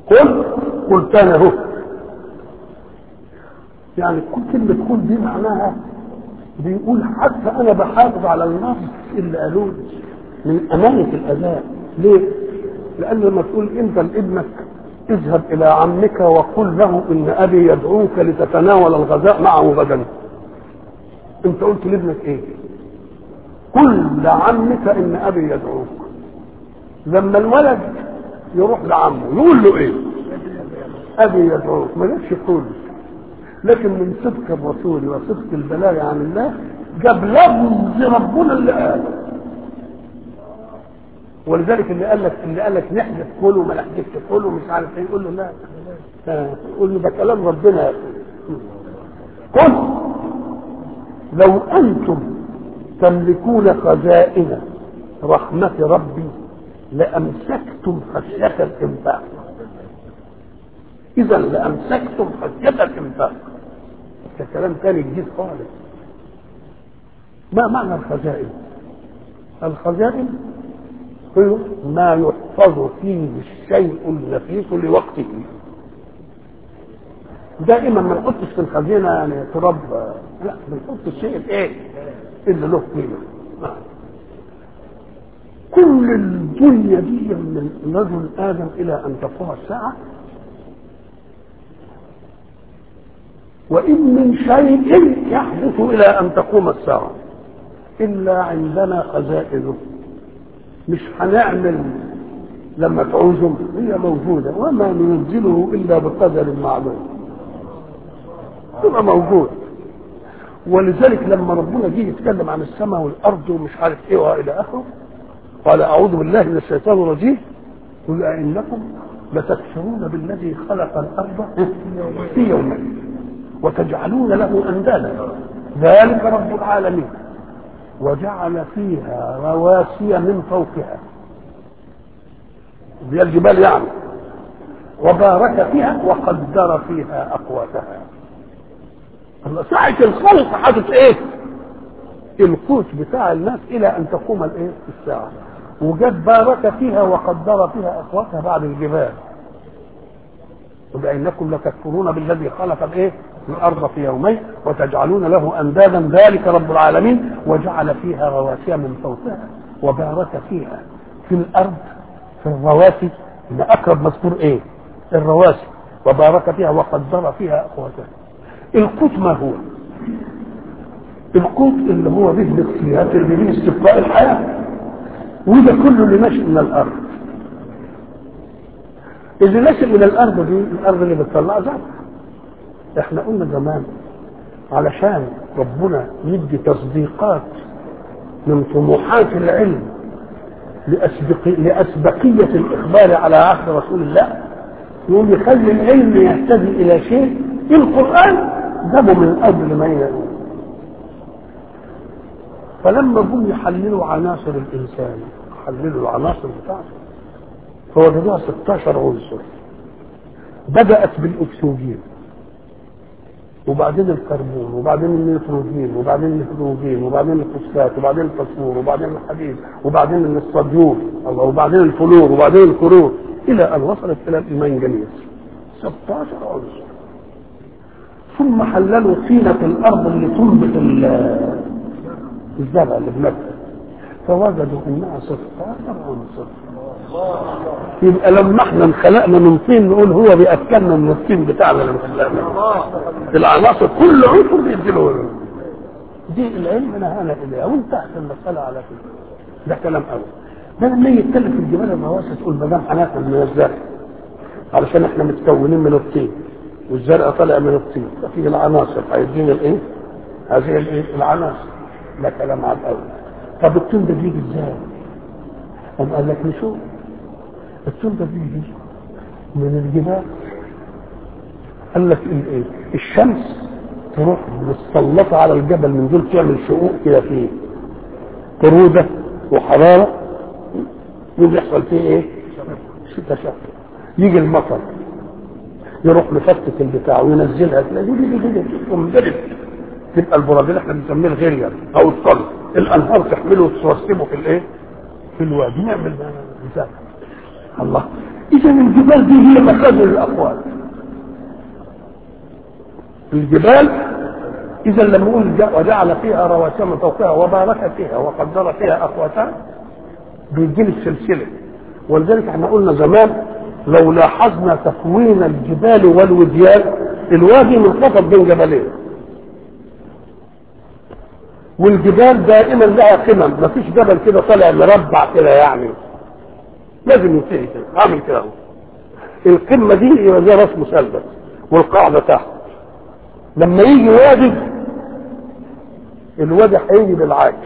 قل قل كان هو يعني كل كلمة قل دي معناها بيقول حتى أنا بحافظ على النص اللي قالوه من أمانة الأداء ليه؟ لأن لما تقول أنت لابنك اذهب إلى عمك وقل له إن أبي يدعوك لتتناول الغداء معه غدا أنت قلت لابنك إيه؟ قل لعمك إن أبي يدعوك لما الولد يروح لعمه يقول له إيه؟ أبي يدعوك ما جابش قول لكن من صدق الرسول وصدق البلاغ عن الله جاب لفظ ربنا اللي قال ولذلك اللي قال لك اللي قال لك نحذف كله وما نحذفش كله ومش عارف ايه يقول له لا يقول له ده كلام ربنا قل لو انتم تملكون خزائن رحمة ربي لأمسكتم خشية الإنفاق إذا لأمسكتم خشية الإنفاق ده كلام تاني جديد خالص ما معنى الخزائن؟ الخزائن هو ما يحفظ فيه الشيء النفيس لوقته دائما ما نحطش في الخزينه يعني تراب لا بنحط الشيء الايه اللي له قيمه كل الدنيا دي من رجل ادم الى ان تقوم الساعه وان من شيء يحدث الى ان تقوم الساعه الا عندنا خزائنه مش هنعمل لما تعوزهم هي موجوده وما ننزله الا بقدر معلوم تبقى موجود ولذلك لما ربنا جه يتكلم عن السماء والارض ومش عارف ايه والى اخره قال اعوذ بالله من الشيطان الرجيم قل ائنكم لتكفرون بالذي خلق الارض في يومين وتجعلون له اندادا ذلك رب العالمين وجعل فيها رواسي من فوقها هي الجبال يعني وبارك فيها وقدر فيها اقواتها الله ساعة الخلق حدث ايه؟ القوت بتاع الناس الى ان تقوم الايه؟ الساعة وجد بارك فيها وقدر فيها اقواتها بعد الجبال وبأنكم لتكفرون بالذي خلق الايه؟ الارض في يومين وتجعلون له اندادا ذلك رب العالمين وجعل فيها رواسي من فوقها وبارك فيها في الارض في الرواسي ان اقرب مذكور ايه؟ الرواسي وبارك فيها وقدر فيها اقواتها القوت ما هو؟ القوت اللي هو به الاختيارات اللي به استبقاء الحياه وده كله اللي ناشئ من الارض اللي ناشئ من الارض دي الارض اللي بتطلع زرع احنا قلنا زمان علشان ربنا يدي تصديقات من طموحات العلم لأسبق... لأسبقية الإخبار على عهد رسول الله يقوم يخلي العلم يهتدي إلى شيء القرآن جابه من قبل ما يقول فلما جم يحللوا عناصر الإنسان حللوا العناصر بتاعته فوجدوها 16 عنصر بدأت بالأكسجين وبعدين الكربون وبعدين النيتروجين وبعدين الهيدروجين وبعدين الفوسفات وبعدين الفسفور وبعدين الحديد وبعدين الصديوم وبعدين الفلور وبعدين الكلور الى ان وصلت الى المنجنيز 16 عنصر ثم حللوا طينة الارض اللي تنبت الزرع اللي بنبت فوجدوا انها 16 عنصر يبقى لما احنا انخلقنا من طين نقول هو بياكلنا من الطين بتاعنا اللي خلقنا العناصر كل عنصر بيدي له دي العلم نهانا اليها وانتهت المساله على كده ده كلام اول ده لما يتكلم في الجبال الرواسي تقول ما دام هناكل من الزرع علشان احنا متكونين من الطين والزرع طالع من الطين ففيه العناصر هيدينا الايه؟ هذه الايه؟ العناصر ده كلام على الاول طب الطين ده بيجي ازاي؟ قام قال لك نشوف الطين ده بيجي من الجبال قال لك الايه؟ الشمس تروح متسلطه على الجبل من دول تعمل شقوق كده فيه بروده وحراره يحصل فيه ايه؟ شتاء شهر يجي المطر يروح مفتت البتاع وينزلها تنبرد تبقى البراد اللي احنا بنسميه الغريان او الطل الانهار تحمله وترسبه في الايه؟ في الوادي نعمل مثال الله اذا الجبال دي هي مخازن الاقوال الجبال اذا لما نقول جا- وجعل فيها رواسي من فوقها وبارك فيها وقدر فيها اقواتها بيجيب السلسله ولذلك احنا قلنا زمان لو لاحظنا تكوين الجبال والوديان الوادي منخفض بين جبلين والجبال دائما لها قمم مفيش جبل كده طالع مربع كده يعني لازم ينتهي كده عامل كده اهو القمه دي يبقى زي راس مثلث والقاعده تحت لما يجي وادي الوادي هيجي بالعكس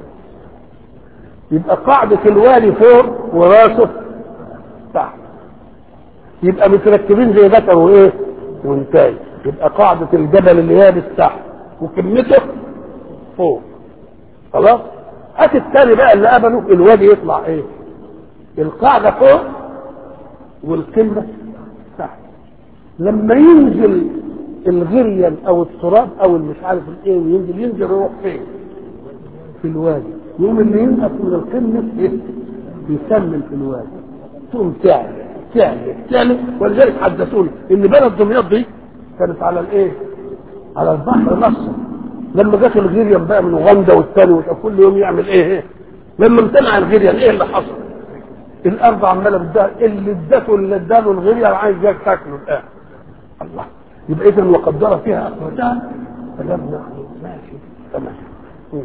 يبقى قاعدة الوادي فوق وراسه تحت يبقى متركبين زي ذكر وايه وانتاج يبقى قاعدة الجبل اللي هي تحت وكمته فوق خلاص هات التاني بقى اللي قبله الوادي يطلع ايه القاعدة فوق والقمة تحت لما ينزل الغريان او التراب او المش عارف الايه وينزل ينزل يروح فين في الوادي يوم اللي ينقص من القمة ايه يسمن في الوادي تقوم تعلى تعلى تعلى ولذلك حدثوني ان بلد دمياط دي كانت على الايه على البحر نصر لما جت الغريان بقى من اوغندا والثاني وكان كل يوم يعمل ايه ايه لما امتنع الغريان ايه اللي حصل الارض عماله بتدار اللي ادته اللي اداله الغريان عايز جاك تاكله الان الله يبقى اذا وقدر فيها اقواتها فلم ماشي تمام مم.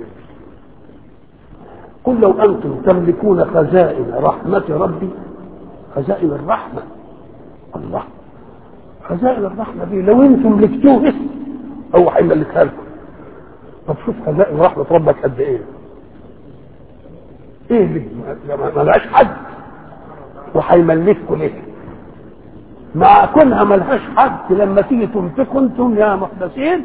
قل لو انتم تملكون خزائن رحمه ربي خزائن الرحمه الله خزائن الرحمه دي لو انتم ملكتوه هو هيملكها لكم طب شوف خزائن رحمه ربك قد ايه ايه اللي ما لهاش حد وهيملككم ليه مع كونها ملهاش حد لما تيجي تمسكوا انتم يا محدثين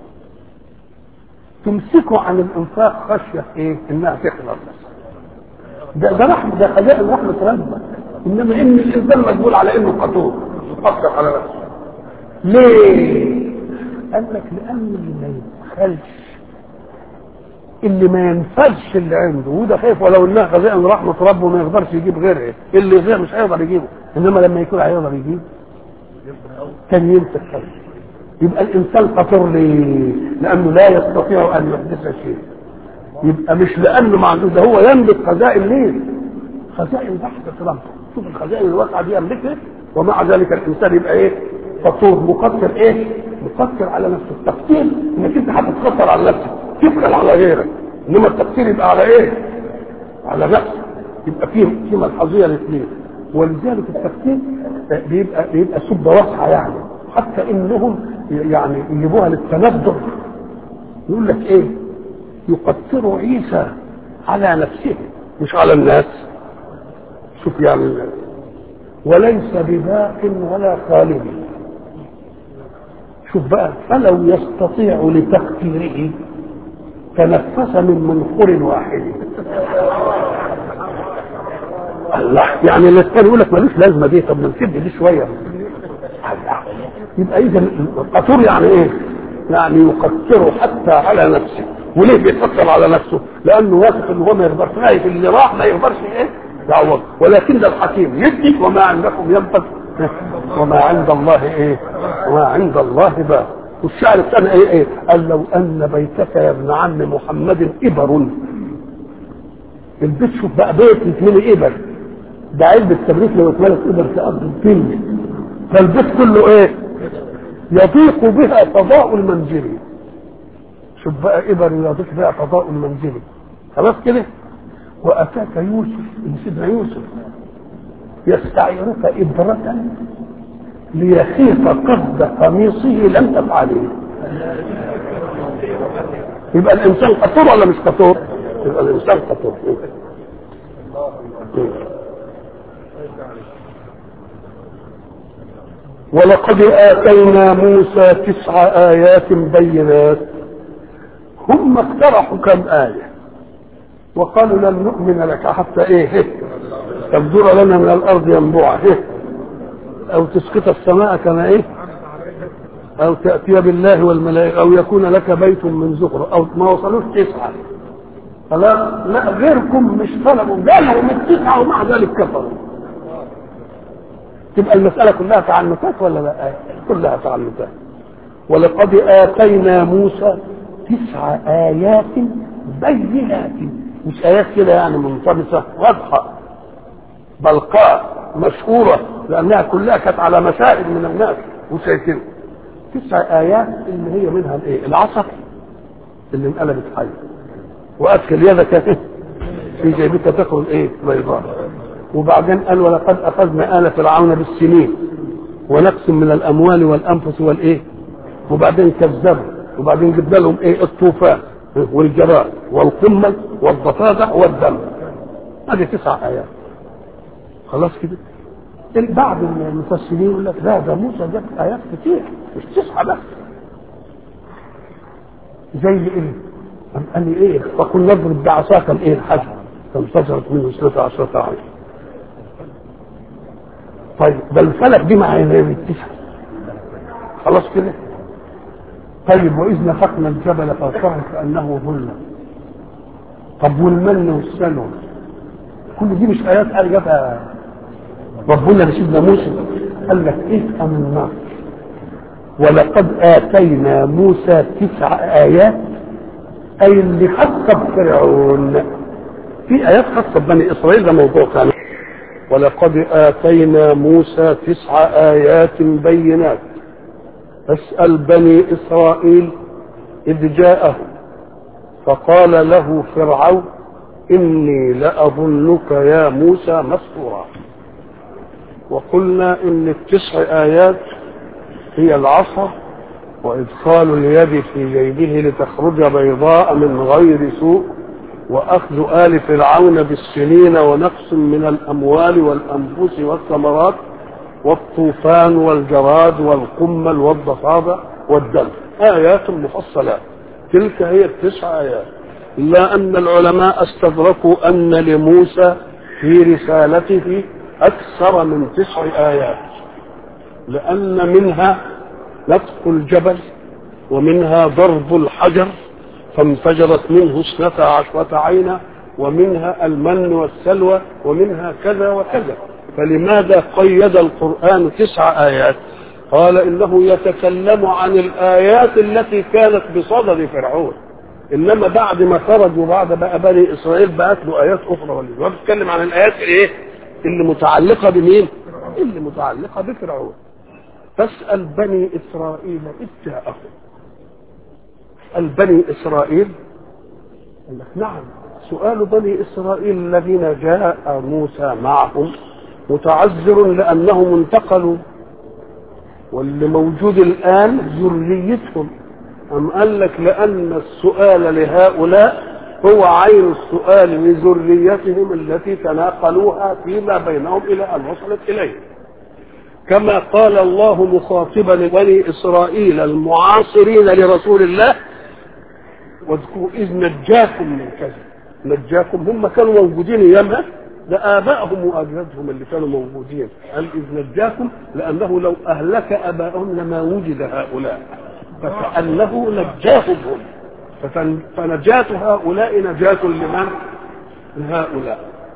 تمسكوا عن الانفاق خشيه ايه؟ انها تخلص ده ده رحمه ده خزائن رحمه ربك انما ان الانسان مجبول على انه قطور يفكر على نفسه ليه؟ قال لك لان اللي ما يدخلش اللي ما ينفذش اللي عنده وده خايف ولو انها خزائن رحمه ربه ما يقدرش يجيب غيرها اللي غير مش هيقدر يجيبه انما لما يكون هيقدر يجيب كان يمسك خزائن يبقى الانسان خطر ليه؟ لانه لا يستطيع ان يحدث شيء يبقى مش لانه ما عندوش ده هو يملك خزائن ليه؟ خزائن بحث ربه شوف الخزائن الواقعه دي يملكها ومع ذلك الانسان يبقى ايه؟ فطور مقصر ايه؟ مقصر على نفسه التقصير انك انت هتتقصر على نفسك تبخل على غيرك انما التقصير يبقى على ايه؟ على نفسك يبقى فيه في ملحظيه الاثنين ولذلك التقصير بيبقى بيبقى سبه واسعه يعني حتى انهم يعني يجيبوها للتندر يقول لك ايه؟ يقصر عيسى على نفسه مش على الناس شوف يعني وليس بباق ولا خالد شوف بقى فلو يستطيع لتقديره تنفس من منخر واحد الله يعني الانسان يقول لك ملوش لازمه دي طب ما نسد دي شويه الله يبقى اذا القطور يعني ايه؟ يعني يقصره حتى على نفسه وليه بيقصر على نفسه؟ لانه واثق ان هو ما يقدرش خايف اللي راح ما يقدرش ايه؟ يعوض ولكن ده الحكيم يدي وما عندكم ينفذ وما عند الله ايه؟ وما عند الله باق والشعر الثاني ايه ايه؟ قال لو ان بيتك يا ابن عم محمد ابر البيت شوف بقى بيت يتملي ابر ده علبة تبريد لو اتملت ابر تقضي الدنيا فالبيت كله ايه؟ يضيق بها فضاء المنزل شوف بقى ابر يضيق بها فضاء المنزل خلاص كده واتاك يوسف سيدنا يوسف يستعيرك ابرة ليخيف قصد قميصه لم تفعله يبقى الانسان قطور ولا مش قطور؟ يبقى الانسان قطور ولقد آتينا موسى تسع آيات بينات هم اقترحوا كم آية وقالوا لن نؤمن لك حتى ايه تبدر لنا من الأرض ينبوعا إيه؟ أو تسقط السماء كما إيه أو تأتي بالله والملائكة أو يكون لك بيت من زخرف أو ما وصلوش تسعة خلاص لا غيركم مش طلبوا جالهم التسعة ومع ذلك كفروا تبقى المسألة كلها تعنتات ولا لا؟ كلها تعنتات ولقد آتينا موسى تسع آيات بينات مش آيات كده يعني منطبسة واضحة بلقاء مشهورة لأنها كلها كانت على مشاهد من الناس وشايفين تسع آيات اللي هي منها الإيه؟ العصا اللي انقلبت حي وأدخل يدك في جيبك تخرج إيه؟ بيضاء وبعدين قال ولقد أخذنا آل فرعون بالسنين ونقص من الأموال والأنفس والإيه؟ وبعدين كذبوا وبعدين جبنا لهم إيه؟ الطوفان والجراد والقمل والضفادع والدم هذه تسع آيات خلاص كده بعض المفسرين يقول لك لا ده موسى جاب ايات كتير مش تسعه بس زي ايه؟ قال لي ايه؟ فقل نضرب بعصاك الايه الحجر فانفجرت منه اثنتا عشرة عين طيب ده الفلك دي مع التسعه خلاص كده؟ طيب واذ نفخنا الجبل فوقه كانه ظلة طب والمن والسلوى كل دي مش ايات قال جابها ربنا لسيدنا موسى قال لك افهم النار ولقد اتينا موسى تسع ايات اي اللي خاصه بفرعون في ايات خاصه ببني اسرائيل ده موضوع ثاني ولقد اتينا موسى تسع ايات بينات فاسال بني اسرائيل اذ جاءهم فقال له فرعون اني لاظنك يا موسى مسحورا وقلنا ان التسع ايات هي العصا وادخال اليد في جيبه لتخرج بيضاء من غير سوء واخذ ال فرعون بالسنين ونقص من الاموال والانفس والثمرات والطوفان والجراد والقمل والضفادع والدم ايات مفصلات تلك هي التسع ايات الا ان العلماء استدركوا ان لموسى في رسالته أكثر من تسع آيات لأن منها نطق الجبل ومنها ضرب الحجر فانفجرت منه اثنتا عشرة عينا ومنها المن والسلوى ومنها كذا وكذا فلماذا قيد القرآن تسع آيات قال إنه يتكلم عن الآيات التي كانت بصدد فرعون إنما بعد ما خرجوا بعد بقى بني إسرائيل بقت له آيات أخرى ولا بيتكلم عن الآيات الإيه؟ اللي متعلقة بمين؟ اللي متعلقة بفرعون فاسأل بني إسرائيل إذ جاءهم اسأل بني إسرائيل قال لك نعم سؤال بني إسرائيل الذين جاء موسى معهم متعذر لأنهم انتقلوا واللي موجود الآن ذريتهم أم قال لك لأن السؤال لهؤلاء هو عين السؤال لذريتهم التي تناقلوها فيما بينهم الى ان وصلت اليه كما قال الله مخاطبا بني اسرائيل المعاصرين لرسول الله واذكروا اذ نجاكم من كذا نجاكم هم كانوا موجودين ايامها ده ابائهم واجدادهم اللي كانوا موجودين قال اذ نجاكم لانه لو اهلك ابائهم لما وجد هؤلاء فكانه نجاهم هم فنجاة هؤلاء نجاة لمن؟ لهؤلاء.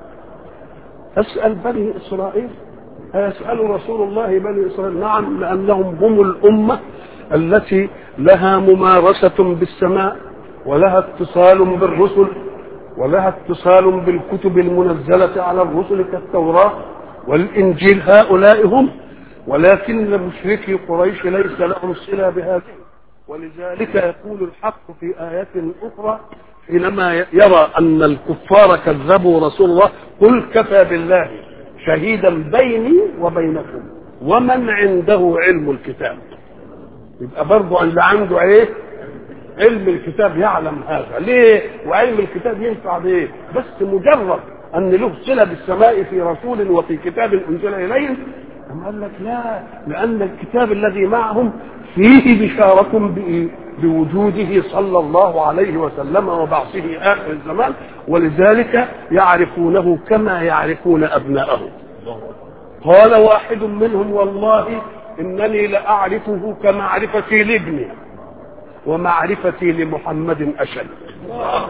أسأل بني إسرائيل أيسأل رسول الله بني إسرائيل؟ نعم لأنهم هم الأمة التي لها ممارسة بالسماء ولها اتصال بالرسل ولها اتصال بالكتب المنزلة على الرسل كالتوراة والإنجيل هؤلاء هم ولكن مشركي قريش ليس لهم صلة بهذه ولذلك يقول الحق في آيات أخرى حينما يرى أن الكفار كذبوا رسول الله قل كفى بالله شهيدا بيني وبينكم ومن عنده علم الكتاب يبقى برضه اللي عنده ايه علم الكتاب يعلم هذا ليه وعلم الكتاب ينفع بايه بس مجرد ان له صله بالسماء في رسول وفي كتاب انزل اليهم أم قال لك لا لأن الكتاب الذي معهم فيه بشارة بوجوده صلى الله عليه وسلم وبعثه آخر الزمان ولذلك يعرفونه كما يعرفون أبناءهم قال واحد منهم والله إنني لأعرفه كمعرفتي لابني ومعرفتي لمحمد أشد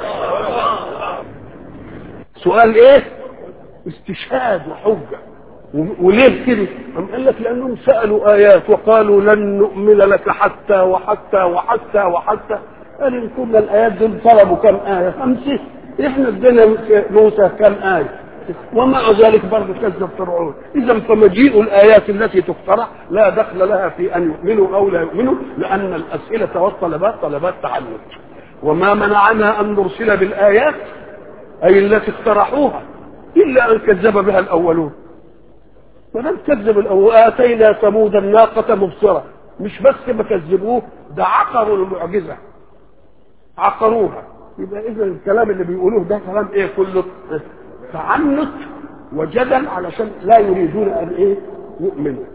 سؤال إيه استشهاد وحجة وليه كده؟ أم قال لك لأنهم سألوا آيات وقالوا لن نؤمن لك حتى وحتى وحتى وحتى قال إن كنا الآيات دول طلبوا كم آية؟ خمسة إحنا ادينا موسى كم آية؟ ومع ذلك برضه كذب فرعون اذا فمجيء الايات التي تقترح لا دخل لها في ان يؤمنوا او لا يؤمنوا لان الاسئله والطلبات طلبات تعنت وما منعنا ان نرسل بالايات اي التي اقترحوها الا ان كذب بها الاولون ولم كذب الاول اتينا ثمود الناقه مبصره مش بس ما كذبوه ده عقروا المعجزه عقروها يبقى اذا الكلام اللي بيقولوه ده كلام ايه كله تعنت وجدل علشان لا يريدون ان ايه يؤمنوا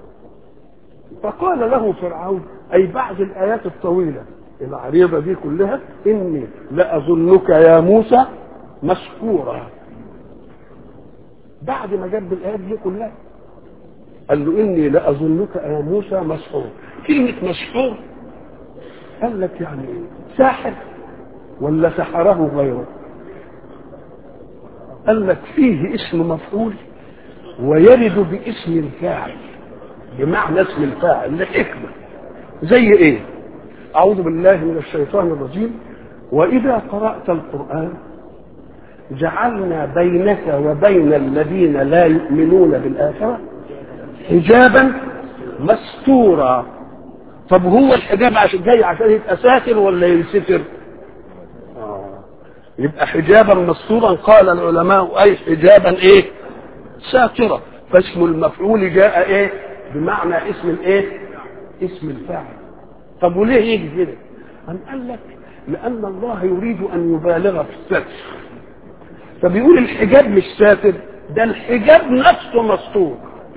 فقال له فرعون اي بعد الايات الطويله العريضه دي كلها اني لاظنك يا موسى مسحورا بعد ما جاب الايات دي كلها قال له اني لاظنك يا موسى مسحور كلمه مسحور قال لك يعني ايه ساحر ولا سحره غيره قال لك فيه اسم مفعول ويرد باسم الفاعل بمعنى اسم الفاعل لحكمة زي ايه اعوذ بالله من الشيطان الرجيم واذا قرأت القرآن جعلنا بينك وبين الذين لا يؤمنون بالآخرة حجابا مستورا طب هو الحجاب عشان جاي عشان يبقى ساتر ولا ينستر يبقى حجابا مستورا قال العلماء اي حجابا ايه ساترا فاسم المفعول جاء ايه بمعنى اسم الايه اسم الفاعل طب وليه يجي كده أم قال لك لان الله يريد ان يبالغ في الستر فبيقول الحجاب مش ساتر ده الحجاب نفسه مستور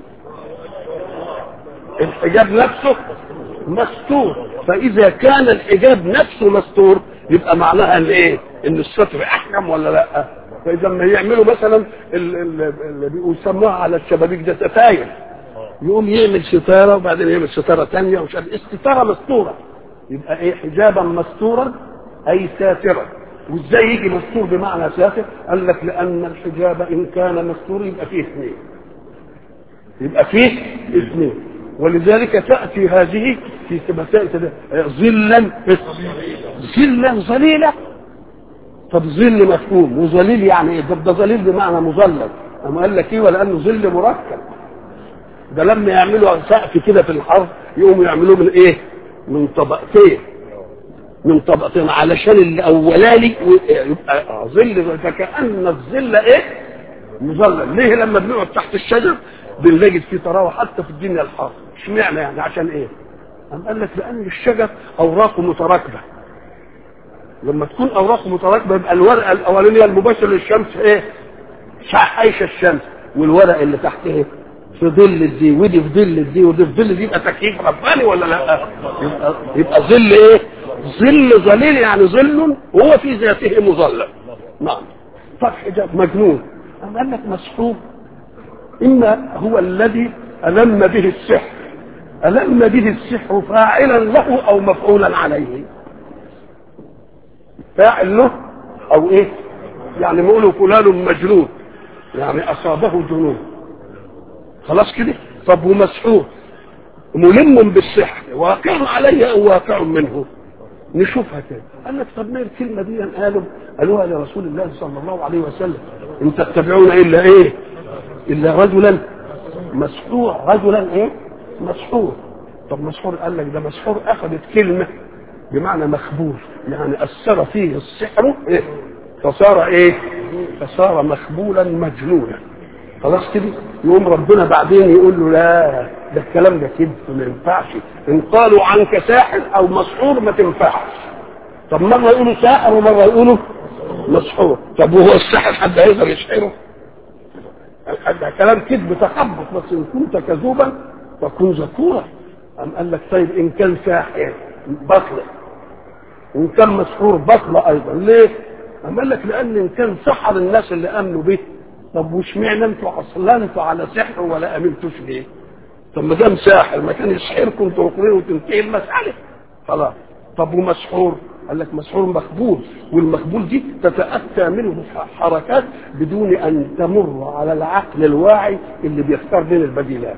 الحجاب نفسه مستور فاذا كان الحجاب نفسه مستور يبقى معناها ان ايه ان الستر احكم ولا لا فاذا ما يعملوا مثلا اللي بيسموها على الشبابيك ده ستاير يقوم يعمل ستاره وبعدين يعمل ستاره ثانيه ومش عارف الستاره مستوره يبقى ايه حجابا مستورا اي ساترا وازاي يجي مستور بمعنى ساتر قال لك لان الحجاب ان كان مستور يبقى فيه اثنين يبقى فيه اثنين ولذلك تاتي هذه في مسائل ظلا ظلا ظليله طب ظل مفهوم وظليل يعني ايه ده ظليل بمعنى مظلل اما قال لك ايه ولانه ظل مركب ده لما يعملوا سقف كده في الحرب يقوموا يعملوه من ايه من طبقتين من طبقتين علشان الاولاني يبقى ظل فكأن الظل ايه مظلل ليه لما بنقعد تحت الشجر بنجد فيه طراوه حتى في الدنيا الحر اشمعنى يعني عشان ايه أم قال لك لأن الشجر أوراقه متراكبة لما تكون أوراقه متراكبة يبقى الورقة الأولانية المباشرة للشمس إيه؟ عايشة الشمس والورق اللي تحت إيه؟ في ظل دي ودي في ظل دي ودي في ظل دي يبقى تكييف رباني ولا لا؟ يبقى, يبقى ظل إيه؟ ظل ظليل يعني ظل وهو في ذاته مظلل نعم طب حجاب مجنون أم قال لك مسحوب إما هو الذي ألم به السحر ألم به السحر فاعلا له أو مفعولا عليه فاعل له أو إيه يعني نقول فلان مجنون يعني أصابه جنون خلاص كده طب ومسحور ملم بالسحر واقع عليه أو واقع منه نشوفها كده قال لك طب ما الكلمة دي قالوا قالوها لرسول الله صلى الله عليه وسلم إن تتبعون إلا إيه إلا رجلا مسحور رجلا إيه مسحور طب مسحور قال لك ده مسحور اخذت كلمه بمعنى مخبول يعني اثر فيه السحر إيه؟ فصار ايه فصار مخبولا مجنونا خلاص كده يقوم ربنا بعدين يقول له لا ده الكلام ده كذب ما ينفعش ان قالوا عنك ساحر او مسحور ما تنفعش طب مره يقولوا ساحر ومره يقولوا مسحور طب وهو الساحر حد هيقدر يسحره ده كلام كذب تخبط بس ان كنت كذوبا فكن ذكورا أم قال لك طيب إن كان ساحر بطل وإن كان مسحور بطل أيضا ليه؟ أم قال لك لأن إن كان سحر الناس اللي آمنوا به طب وش معنى أنتوا أصلنتوا على سحر ولا آمنتوش ليه؟ طب ما دام ساحر ما كان يسحركم تروحوا وتنتهي المسألة خلاص طب ومسحور قال لك مسحور مخبول والمخبول دي تتاتى منه حركات بدون ان تمر على العقل الواعي اللي بيختار بين البديلات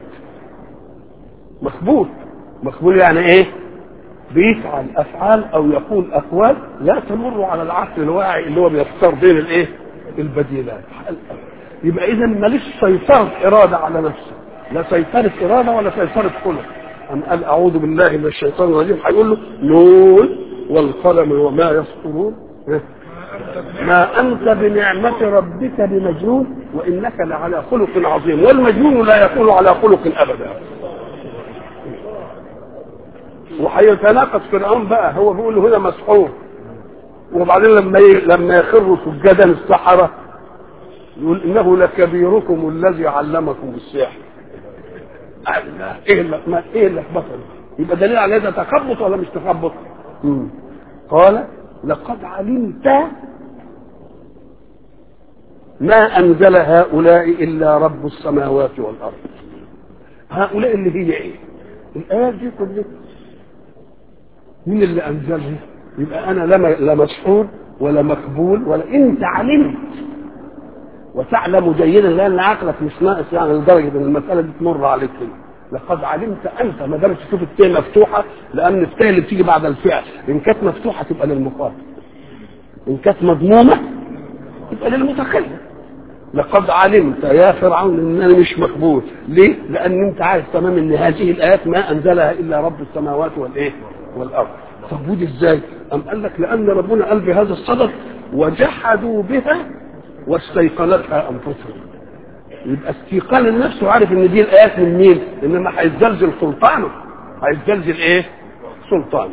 مخبول مخبول يعني ايه بيفعل افعال او يقول اقوال لا تمر على العقل الواعي اللي هو بيختار بين الايه البديلات يبقى اذا ماليش سيطره اراده على نفسه لا سيطره اراده ولا سيطره خلق أم قال أعوذ بالله من الشيطان الرجيم هيقول له نون والقلم وما يسطرون ما أنت بنعمة ربك بمجنون وإنك لعلى خلق عظيم والمجنون لا يكون على خلق أبدا وهيتناقض فرعون بقى هو بيقول هنا مسحور وبعدين لما ي... لما يخروا سجدا السحرة يقول إنه لكبيركم الذي علمكم السحر الله ايه اللي ما ايه اللي بطل يبقى دليل على ده تخبط ولا مش تخبط مم. قال لقد علمت ما انزل هؤلاء الا رب السماوات والارض هؤلاء اللي هي ايه الايات دي كلها مين اللي انزلها يبقى انا لا لا مسحور ولا مقبول ولا انت علمت وتعلم جيدا لان عقلك مش ناقص يعني لدرجه ان المساله دي تمر عليك كده لقد علمت انت ما دام تشوف التاء مفتوحه لان التاء اللي بتيجي بعد الفعل ان كانت مفتوحه تبقى للمخاطب ان كانت مضمومه تبقى للمتكلم لقد علمت يا فرعون ان انا مش مقبول ليه لان انت عارف تمام ان هذه الايات ما انزلها الا رب السماوات والايه والارض طب ودي ازاي ام قال لك لان ربنا قال بهذا الصدد وجحدوا بها واستيقنتها انفسهم يبقى استيقان النفس وعارف ان دي الايات من مين انما هيتزلزل سلطانه هيتزلزل ايه سلطانه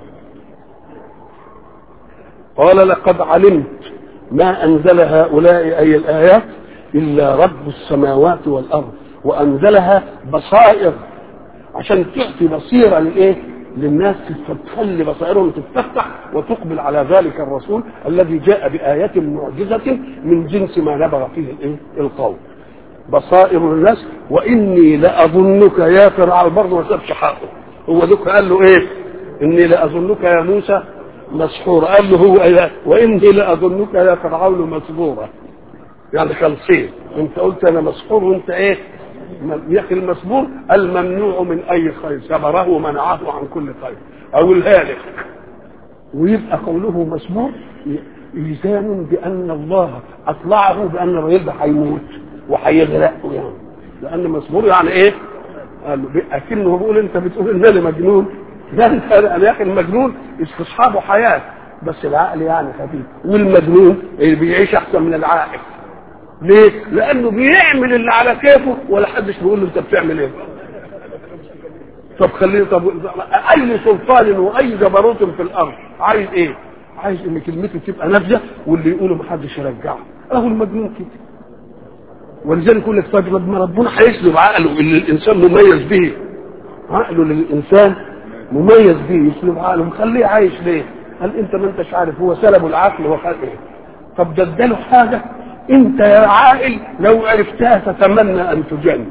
قال لقد علمت ما انزل هؤلاء اي الايات الا رب السماوات والارض وانزلها بصائر عشان تعطي بصيره لايه للناس تخلي بصائرهم تتفتح وتقبل على ذلك الرسول الذي جاء بآية معجزة من جنس ما نبغ فيه الايه القول بصائر الناس واني لاظنك يا فرعون برضه ما سابش حقه هو ذوك قال له ايه اني لاظنك يا موسى مسحورا قال له هو إيه؟ واني لاظنك يا فرعون مسبورا يعني خلصين انت قلت انا مسحور وانت ايه يا اخي المسبور الممنوع من اي خير سبره ومنعه عن كل خير او الهالك ويبقى قوله مسبور إيذان بأن الله أطلعه بأن الراجل ده هيموت وهيغرق يعني لأن مسبور يعني إيه؟ قال أكنه بيقول أنت بتقول إن أنا مجنون ده أنت يا أخي المجنون استصحابه حياة بس العقل يعني خفيف والمجنون اللي بيعيش أحسن من العاقل ليه؟ لأنه بيعمل اللي على كيفه ولا حدش بيقول له أنت بتعمل إيه؟ طب خليه طب أي سلطان وأي جبروت في الأرض عايز إيه؟ عايز ان كلمته تبقى نافذه واللي يقوله محدش يرجعه اهو المجنون كده ولذلك يقول لك طيب ما ربنا هيسلب عقله اللي الانسان مميز به عقله للانسان مميز به يسلب عقله مخليه عايش ليه؟ قال انت ما انتش عارف هو سلبه العقل وخد ايه؟ طب ده اداله حاجه انت يا عاقل لو عرفتها تتمنى ان تجن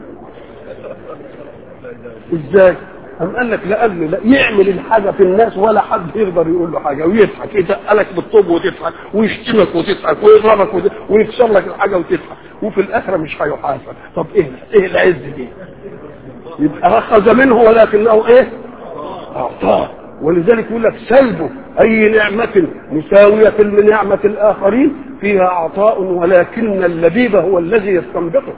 ازاي؟ قام قال لك لأن لا يعمل الحاجة في الناس ولا حد يقدر يقول له حاجة ويضحك يدقلك بالطوب وتضحك ويشتمك وتضحك ويضربك وتضحك ويكسر لك الحاجة وتضحك وفي الآخرة مش هيحاسب طب إيه إيه العز دي؟ يبقى أخذ منه ولكنه إيه؟ أعطاه ولذلك يقول لك سلبه أي نعمة مساوية لنعمة الآخرين فيها عطاء ولكن اللبيب هو الذي يستنبطه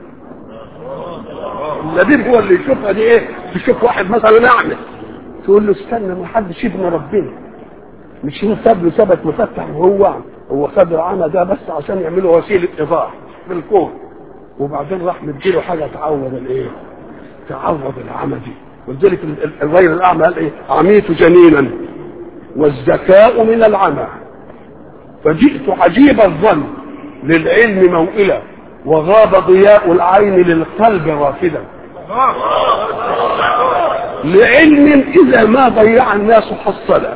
اللبيب هو اللي يشوفها دي ايه تشوف واحد مثلا اعمى تقول له استنى ما حدش يبنى ربنا مش هو ساب له ثبت مفتح وهو اعمى هو خد العمى ده بس عشان يعملوا وسيله ايضاح في الكون وبعدين راح مديله حاجه تعوض الايه تعوض العمى دي ولذلك الغير الاعمى قال ايه عميت جنينا والذكاء من العمى فجئت عجيب الظن للعلم موئلا وغاب ضياء العين للقلب رافدا لعلم اذا ما ضيع الناس حصلا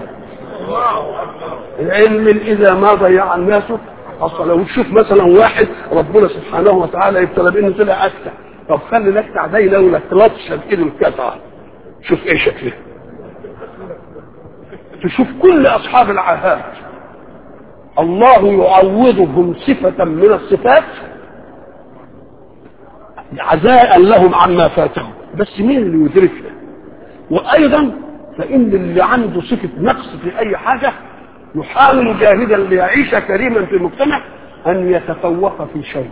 علم اذا ما ضيع الناس حصلا وتشوف مثلا واحد ربنا سبحانه وتعالى يبتلى بانه طلع اكتع طب خلي الاكتع ده يلون لك لطشه بايده الكتعه شوف ايه شكله تشوف كل اصحاب العاهات الله يعوضهم صفة من الصفات عزاء لهم عما فاتهم بس مين اللي يدركها وايضا فان اللي عنده صفة نقص في اي حاجة يحاول جاهدا ليعيش كريما في المجتمع ان يتفوق في شيء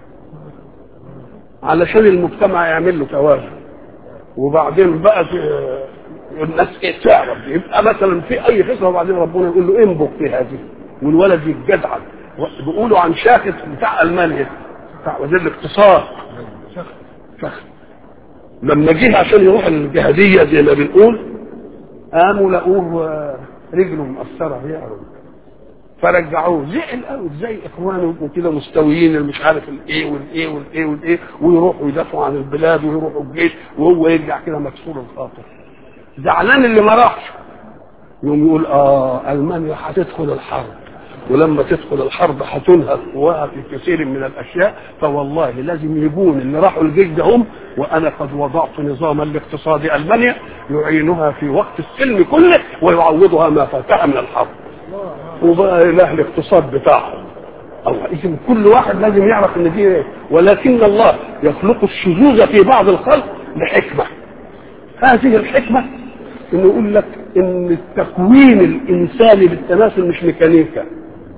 علشان المجتمع يعمل له توازن وبعدين بقى الناس ايه تعرف يبقى مثلا في اي خصله وبعدين ربنا يقول له انبق في هذه والولد يتجدعن بيقولوا عن شاخص بتاع المانيا بتاع وزير الاقتصاد شخص لما جه عشان يروح الجهاديه زي ما بنقول قاموا لقوه رجله مقصره يعرض فرجعوه زعل قوي ازاي اخوانه يبقوا كده مستويين اللي مش عارف الايه والايه والايه والايه ويروحوا يدافعوا عن البلاد ويروحوا الجيش وهو يرجع كده مكسور الخاطر زعلان اللي ما راحش يقوم يقول اه المانيا هتدخل الحرب ولما تدخل الحرب هتنهك قواها في كثير من الاشياء فوالله لازم يجون اللي راحوا الجيش ده هم وانا قد وضعت نظاما لاقتصاد المانيا يعينها في وقت السلم كله ويعوضها ما فاتها من الحرب وبقى اله الاقتصاد بتاعهم الله اذا كل واحد لازم يعرف ان دي ايه ولكن الله يخلق الشذوذ في بعض الخلق لحكمه هذه الحكمه انه يقول لك ان التكوين الانساني بالتناسل مش ميكانيكا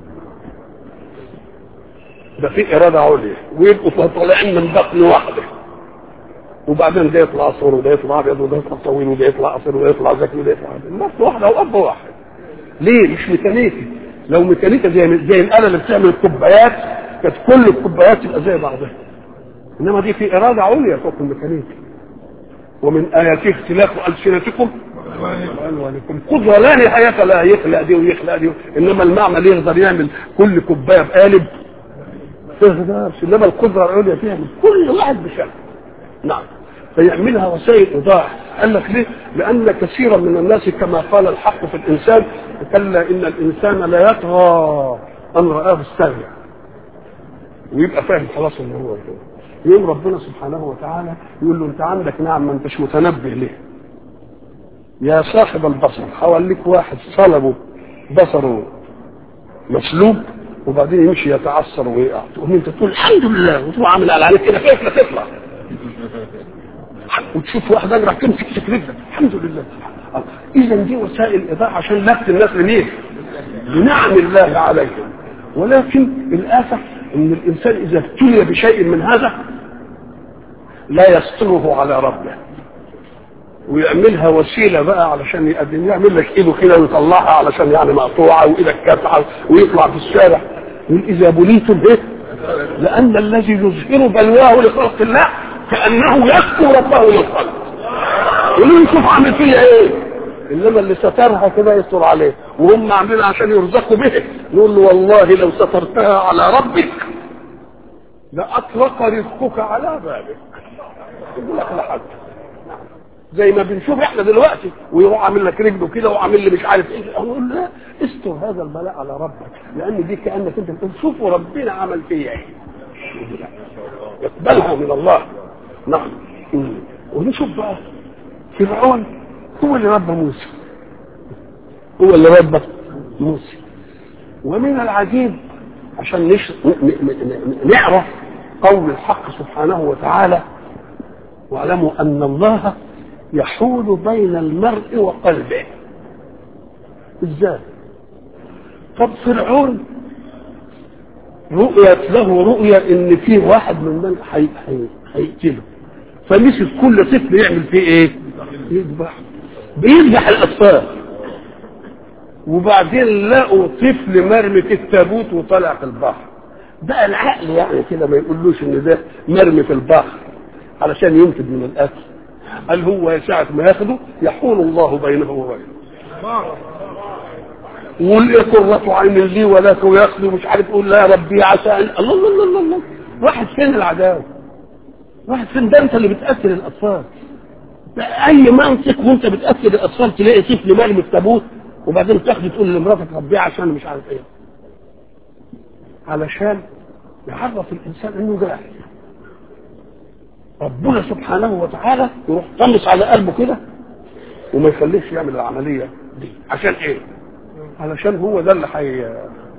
ده في اراده عليا ويبقوا طالعين من بطن واحده وبعدين ده يطلع اصفر وده يطلع ابيض وده يطلع طويل وده يطلع قصير وده يطلع ذكي وده يطلع الناس واحده واب واحد ليه مش ميكانيكي لو ميكانيكا زي زي الاله اللي بتعمل الكوبايات كانت كل الكوبايات تبقى زي بعضها انما دي في اراده عليا فوق الميكانيكا ومن اياته اختلاف السنتكم والوانكم قدره لا نهايه لا يخلق دي ويخلق دي انما المعمل يقدر يعمل كل كوبايه بقالب تقدرش انما القدره العليا تعمل كل واحد بشكل نعم فيعملها وسائل ايضاح قال لك ليه؟ لان كثيرا من الناس كما قال الحق في الانسان كلا ان الانسان لا يطغى ان راه استغنى ويبقى فاهم خلاص ان هو كده يوم ربنا سبحانه وتعالى يقول له انت عندك نعم ما انتش متنبه ليه يا صاحب البصر حواليك واحد صلبه بصره مسلوب وبعدين يمشي يتعثر ويقع تقوم انت تقول الحمد لله وتروح عامل على عليك كده كيف لا تطلع وتشوف واحد اجرح تمسك رجلك الحمد لله اذا دي وسائل ايضاح عشان لفت الناس لمين؟ لنعم الله عليهم ولكن الاسف ان الانسان اذا ابتلي بشيء من هذا لا يستره على ربه ويعملها وسيله بقى علشان يقدم يعمل لك ايده كده ويطلعها علشان يعني مقطوعه وايدك كاسعه ويطلع في الشارع يقول اذا بليتم به لان الذي يظهر بلواه لخلق الله كانه يذكر ربه للخلق يقول له شوف عامل فيا ايه انما اللي سترها كده يستر عليه وهم عاملينها عشان يرزقوا به نقول له والله لو سترتها على ربك لاطلق رزقك على بابك يقول لك لحد زي ما بنشوف احنا دلوقتي ويروح عامل لك رجله كده وعامل لي مش عارف ايه اقول لا استر هذا البلاء على ربك لان دي كانك انت بتقول شوفوا ربنا عمل فيا ايه يقبلها من الله نعم ونشوف بقى فرعون هو اللي ربى موسى هو اللي ربى موسى ومن العجيب عشان نش... ن... ن... نعرف قول الحق سبحانه وتعالى واعلموا ان الله يحول بين المرء وقلبه ازاي طب فرعون رؤيت له رؤيا ان في واحد من من هيقتله فمسك كل طفل يعمل فيه ايه يذبح بيذبح الاطفال وبعدين لقوا طفل مرمي في التابوت وطلع في البحر بقى العقل يعني كده ما يقولوش ان ده مرمي في البحر علشان ينفذ من الاكل قال هو ساعة ما ياخده يحول الله بينه وبينه واللي قرة عين لي ولك وياخده مش عارف يقول لا يا ربي عسى الله الله الله الله, الله. واحد فين العداوة واحد فين ده انت اللي بتقتل الاطفال اي منطق وانت بتقتل الاطفال تلاقي طفل مرمي في تابوت وبعدين تاخده تقول لمراتك ربيه عشان مش عارف ايه علشان يعرف الانسان انه جاهل ربنا سبحانه وتعالى يروح طمس على قلبه كده وما يخليش يعمل العمليه دي عشان ايه علشان هو ده اللي حي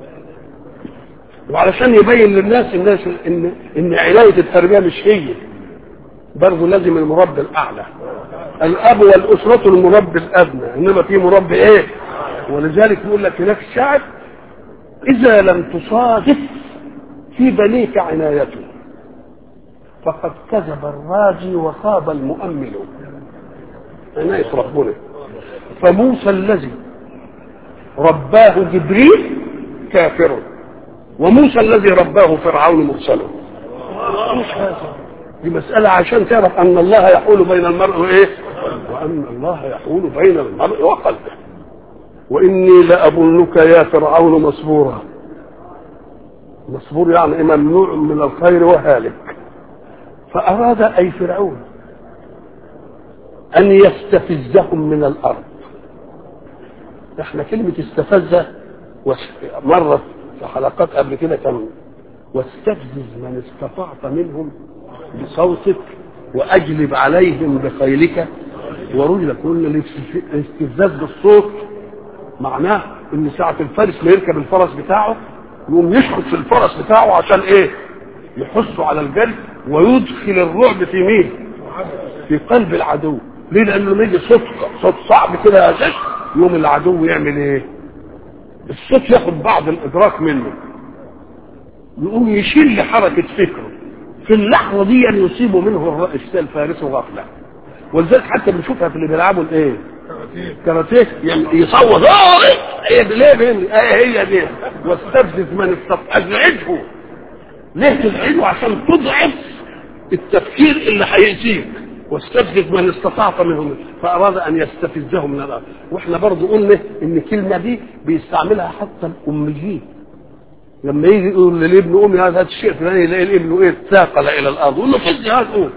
وعلشان يبين للناس الناس ان ان عنايه التربيه مش هي برضه لازم المربي الاعلى الاب والاسره المربي الادنى انما في مربي ايه ولذلك يقول لك هناك الشاعر اذا لم تصادف في بنيك عنايته فقد كذب الراجي وخاب المؤمل عناية ربنا فموسى الذي رباه جبريل كافر وموسى الذي رباه فرعون مرسل مش هذا دي مسألة عشان تعرف أن الله يحول بين المرء وإيه وأن الله يحول بين المرء وقلبه وإني لأظنك يا فرعون مسبورا مسبور يعني ممنوع من الخير وهالك فأراد أي فرعون أن يستفزهم من الأرض احنا كلمة استفز مرة في حلقات قبل كده كان واستفزز من استطعت منهم بصوتك واجلب عليهم بخيلك ورجلك قلنا الاستفزاز بالصوت معناه ان ساعة الفارس ما يركب الفرس بتاعه يقوم يشخط في الفرس بتاعه عشان ايه يحثه على الجري ويدخل الرعب في مين في قلب العدو ليه لانه لما يجي صوت صوت صعب كده اساس يوم العدو يعمل ايه الصوت ياخد بعض الادراك منه يقوم يشيل حركه فكره في اللحظه دي يعني يصيب منه الرئيس الفارس غفله ولذلك حتى بنشوفها في اللي بيلعبوا الايه كاراتيه يعني يصوت اه هي دي ليه بين هي دي واستفزز من استطاع ازعجه ليه تزعجه عشان تضعف التفكير اللي هيأتيك واستفزز من استطعت منهم فاراد ان يستفزهم من الارض واحنا برضو قلنا ان الكلمه دي بيستعملها حتى الاميين لما يجي يقول للابن امي هذا الشيء فلاني يلاقي الابن ايه ثاقل الى الارض يقول له فز هذا قوم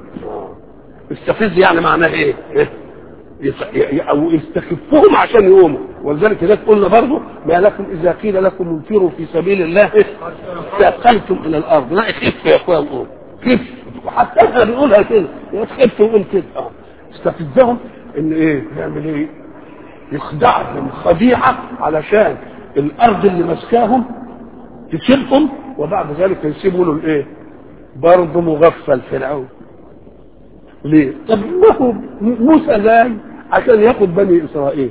استفز يعني معناه ايه؟ او يستخفهم عشان يقوموا ولذلك هناك قلنا برضه ما لكم اذا قيل لكم انفروا في سبيل الله ثاقلتم الى الارض لا خف يا اخويا وقوم خف وحتى احنا بنقولها كده خف وقوم كده اه استفزهم ان ايه يعمل ايه؟ يخدعهم خديعه علشان الارض اللي ماسكاهم تسيبهم وبعد ذلك يسيبوا له الايه؟ برضه مغفل فرعون ليه؟ طب ما هو موسى جاي عشان ياخد بني اسرائيل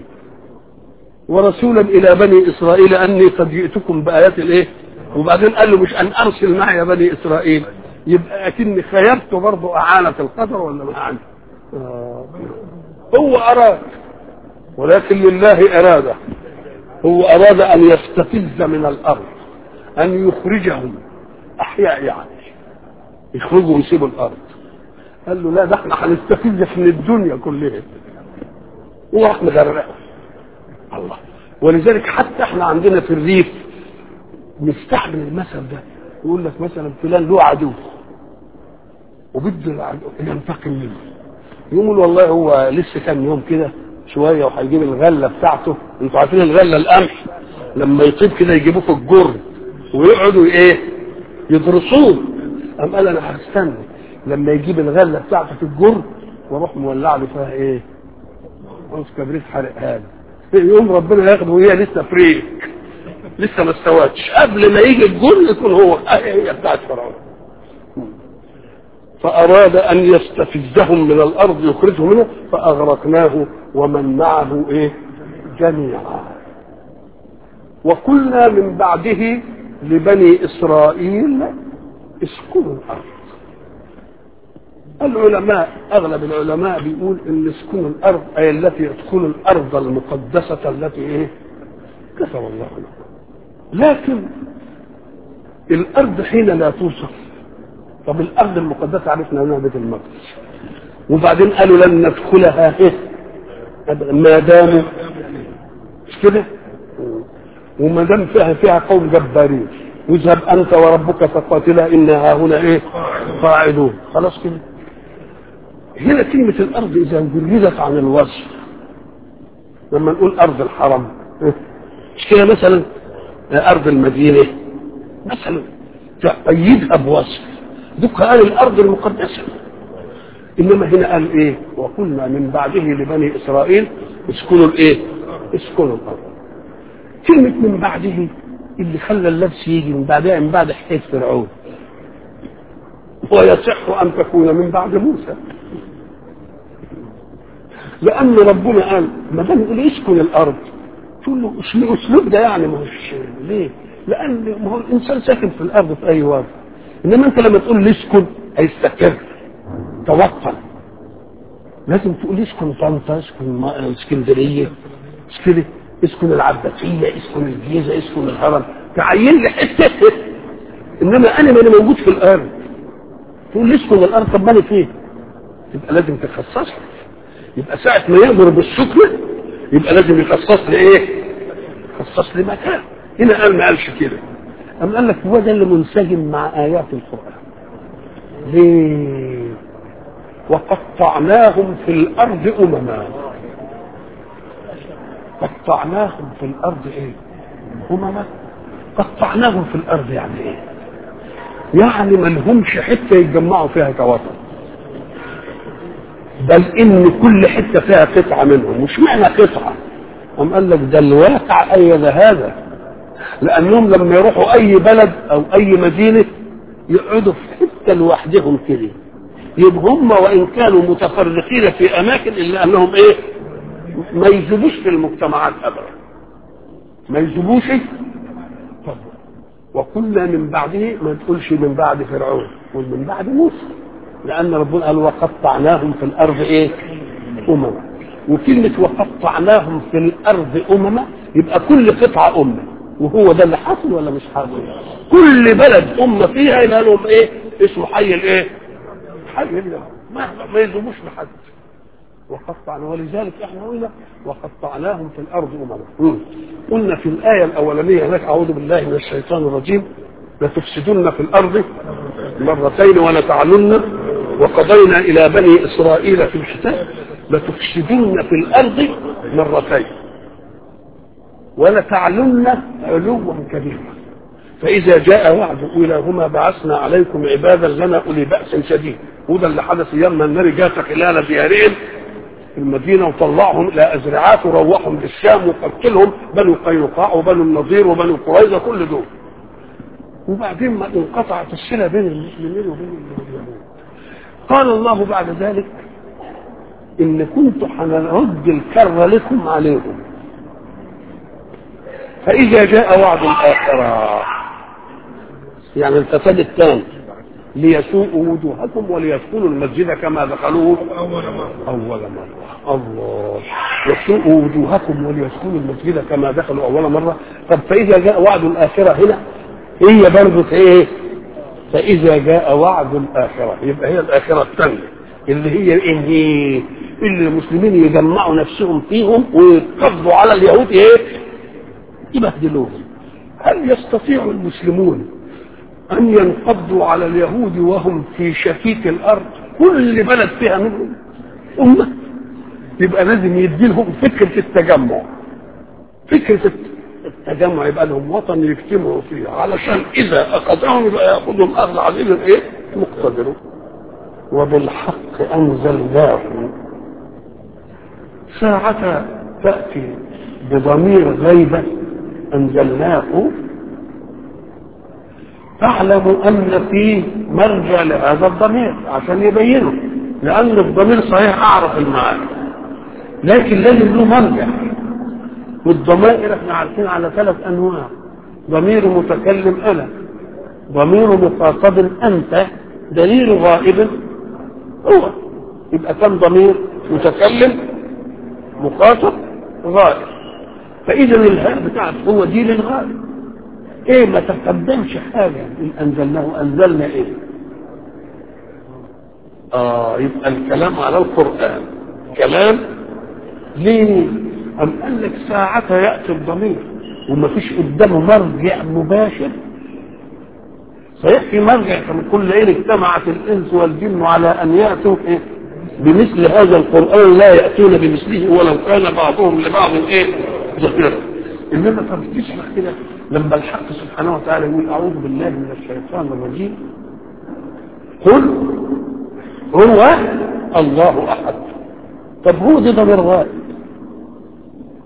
ورسولا الى بني اسرائيل اني قد جئتكم بايات الايه؟ وبعدين قال له مش ان ارسل معي بني اسرائيل يبقى اكني خيبت برضه اعانه القدر ولا ما اعانه؟ آه. هو اراد ولكن لله اراده هو اراد ان يستفز من الارض ان يخرجهم احياء يعني يخرجوا ويسيبوا الارض قال له لا ده احنا هنستفزك من الدنيا كلها وراح مغرقه الله ولذلك حتى احنا عندنا في الريف نستعمل المثل ده يقول لك مثلا فلان له عدو وبده العدو ينتقم منه يقول والله هو لسه كام يوم كده شويه وهيجيب الغله بتاعته انتوا عارفين الغله القمح لما يطيب كده يجيبوه في الجر ويقعدوا ايه يدرسوه قام قال انا هستنى لما يجيب الغله بتاعته في الجر واروح مولع له فيها ايه؟ عاوز كبريت حرق هذا يقوم ربنا ياخده وهي لسه فريك لسه ما استوتش قبل ما يجي الجر يكون هو هي بتاعت فرعون فأراد أن يستفزهم من الأرض يخرجهم منه فأغرقناه ومن معه إيه؟ جميعا وقلنا من بعده لبني إسرائيل اسكنوا الأرض العلماء اغلب العلماء بيقول ان اسكنوا الارض اي التي ادخلوا الارض المقدسه التي ايه كتب الله لكم لكن الارض حين لا توصف طب الارض المقدسه عرفنا انها بيت المقدس وبعدين قالوا لن ندخلها ايه ما داموا مش كده وما دام فيها فيها قوم جبارين واذهب انت وربك فقاتلا انا هنا ايه قاعدون خلاص كده هنا كلمة الأرض إذا جردت عن الوصف لما نقول أرض الحرم مش كده مثلا أرض المدينة مثلا تقيدها بوصف دوك قال الأرض المقدسة إنما هنا قال إيه وقلنا من بعده لبني إسرائيل اسكنوا الايه اسكنوا الارض كلمة من بعده اللي خلى اللبس يجي من بعدها من بعد حكاية فرعون ويصح ان تكون من بعد موسى لان ربنا قال ما دام يقول اسكن الارض تقول له اسلوب ده يعني ما هوش ليه؟ لان ما هو الانسان ساكن في الارض في اي وقت انما انت لما تقول لي اسكن هيستقر توطن لازم تقول اسكن طنطا اسكن اسكندريه اسكن اسكن العباسيه اسكن الجيزه اسكن الهرم تعين لي حته انما انا ماني موجود في الارض تقول لي اسكن الارض طب ماني فين؟ يبقى لازم تخصصها يبقى ساعة ما يأمر بالسكنة يبقى لازم يخصص لي ايه؟ يخصص لي مكان هنا قال ما قالش كده أم قال لك هو ده اللي منسجم مع آيات القرآن ليه؟ وقطعناهم في الأرض أمما قطعناهم في الأرض إيه؟ أمما قطعناهم في الأرض يعني إيه؟ يعني ما لهمش حتة يتجمعوا فيها كوطن بل إن كل حتة فيها قطعة منهم مش معنى قطعة أم قال لك ده الواقع أيد هذا لأنهم لما يروحوا أي بلد أو أي مدينة يقعدوا في حتة لوحدهم كده يبقى هم وإن كانوا متفرقين في أماكن إلا أنهم إيه ما يجيبوش في المجتمعات أبدا ما يجيبوش طب وكنا من بعده ما تقولش من بعد فرعون قول من بعد موسى لأن ربنا قال وقطعناهم في الأرض إيه أمما وكلمة وقطعناهم في الأرض أمما يبقى كل قطعة أمة وهو ده اللي حاصل ولا مش حاصل كل بلد أمة فيها يبقى لهم إيه اسمه حي الإيه حي الله ما ما يلزموش بحد وقطعنا ولذلك احنا قلنا وقطعناهم في الارض امما قلنا في الايه الاولانيه هناك اعوذ بالله من الشيطان الرجيم لتفسدن في الارض مرتين ولتعلن وقضينا الى بني اسرائيل في الكتاب لتفسدن في الارض مرتين ولتعلن علوا كبيرا فاذا جاء وعد اولاهما بعثنا عليكم عبادا لنا اولي باس شديد وده اللي حدث يوم النار جات خلال ديارهم المدينه وطلعهم الى ازرعات وروحهم للشام وقتلهم بنو قينقاع وبنو النضير وبنو قريظه كل دول وبعدين ما انقطعت الصله بين المسلمين وبين اليهود قال الله بعد ذلك ان كنت هنرد الكر لكم عليهم فاذا جاء وعد الاخره يعني الفساد الثاني ليسوءوا وجوهكم وليدخلوا المسجد كما دخلوه اول مره اول مره الله يسوءوا وجوهكم وليدخلوا المسجد كما دخلوا اول مره طب فاذا جاء وعد الاخره هنا هي برضه ايه فاذا جاء وعد الاخره يبقى هي الاخره الثانيه اللي هي ان اللي المسلمين يجمعوا نفسهم فيهم ويقبضوا على اليهود ايه يبهدلوهم هل يستطيع المسلمون أن ينقضوا على اليهود وهم في شفيت الأرض كل بلد فيها منهم أمة يبقى لازم يدي لهم فكرة التجمع فكرة التجمع يبقى لهم وطن يجتمعوا فيه علشان إذا أخذهم يبقى يأخذهم أخذ عزيز إيه مقتدر وبالحق أنزلناه ساعة تأتي بضمير غيبة أنزلناه فاعلموا ان فيه مرجع لهذا الضمير عشان يبينه لان الضمير صحيح اعرف المعاني لكن لازم له مرجع والضمائر احنا عارفين على ثلاث انواع ضمير متكلم انا ضمير مخاطب انت دليل غائب هو يبقى كم ضمير متكلم مخاطب غائب فاذا الهاء بتاعت هو دي للغائب ايه ما تقدمش حاجة إن انزلناه انزلنا ايه اه يبقى الكلام على القرآن كلام ليه ام قال لك ساعتها يأتي الضمير وما فيش قدامه مرجع مباشر صحيح في مرجع من كل عين اجتمعت الانس والجن على ان ياتوا ايه بمثل هذا القران لا ياتون بمثله ولو كان بعضهم لبعض ايه ظهيرا انما طب تسمع كده لما الحق سبحانه وتعالى يقول اعوذ بالله من الشيطان الرجيم قل هو الله احد طب هو ده ضمير غائب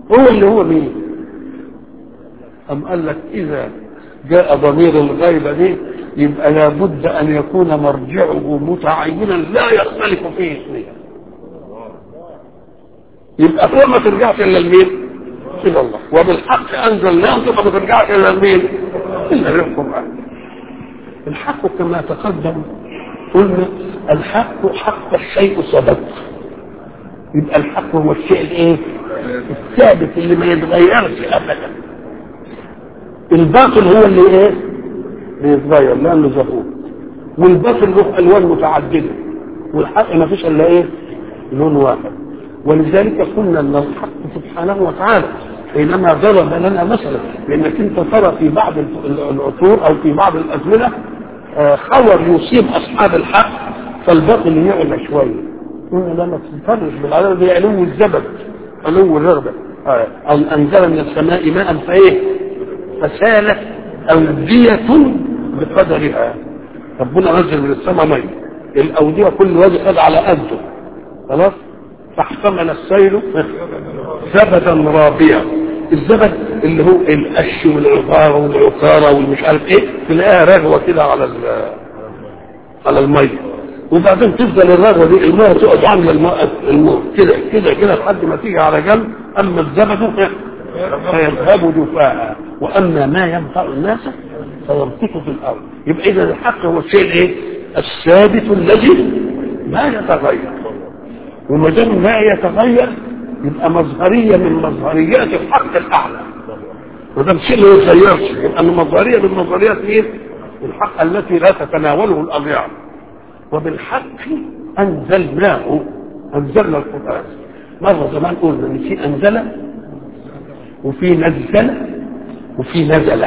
هو اللي هو مين أم قال لك إذا جاء ضمير الغيبة دي يبقى لابد أن يكون مرجعه متعينا لا يختلف فيه اثنين يبقى هو ما ترجعش إلا المين إلى الله وبالحق أنزلناه ثم ما ترجعش إلى المين إلا للقرآن الحق كما تقدم قلنا الحق حق الشيء ثبت يبقى الحق هو الشيء الايه الثابت اللي ما يتغيرش ابدا الباطل هو اللي ايه بيتغير لانه ظهور والباطل له الوان متعدده والحق ما فيش الا ايه لون واحد ولذلك قلنا ان الحق سبحانه وتعالى حينما ضرب لنا مثلا لانك انت ترى في بعض العصور او في بعض الازمنه خور يصيب اصحاب الحق فالباطل يعلى شويه قلنا لا ما تفرش بالعدد دي علو الزبد علو الرغبه أو انزل من السماء ماء فايه فسالت اوديه بقدرها ربنا نزل من السماء ماء الاوديه كل وجه خد على قده خلاص فاحتمل السيل زبدا رابيا الزبد اللي هو القش والعقاره والعكاره والمش عارف ايه تلاقيها رغوه كده على على الميه وبعدين تفضل الرغوه دي الميه تقعد عامله الماء الماء كده كده كده لحد ما تيجي على جنب اما الزبد فيذهب جفاء واما ما ينفع الناس فيمسك في الارض يبقى اذا الحق هو الشيء الايه؟ الثابت الذي ما يتغير وما دام ما يتغير يبقى مظهريه من مظهريات الحق الاعلى ما دام شيء ما يتغيرش يبقى مظهريه من مظهريات ايه؟ الحق التي لا تتناوله الاضياع وبالحق انزلناه انزلنا القران مره زمان قلنا ان في انزل وفي نزل وفي نزل